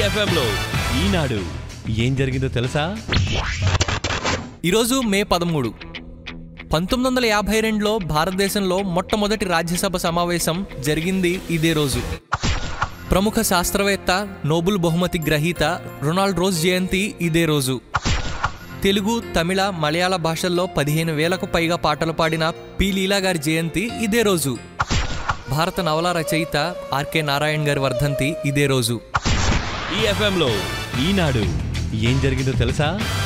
FM లో ఈనాడు ఏం జరిగిందో తెలుసా ఈరోజు మే పదమూడు పంతొమ్మిది వందల యాభై రెండులో భారతదేశంలో మొట్టమొదటి రాజ్యసభ సమావేశం జరిగింది ఇదే రోజు ప్రముఖ శాస్త్రవేత్త నోబుల్ బహుమతి గ్రహీత రొనాల్డ్ రోజ్ జయంతి ఇదే రోజు తెలుగు తమిళ మలయాళ భాషల్లో పదిహేను వేలకు పైగా పాటలు పాడిన పి లీలా గారి జయంతి ఇదే రోజు భారత నవల రచయిత ఆర్కే నారాయణ్ గారి వర్ధంతి ఇదే రోజు ఈ FM లో ఈనాడు ఏం జరిగిందో తెలుసా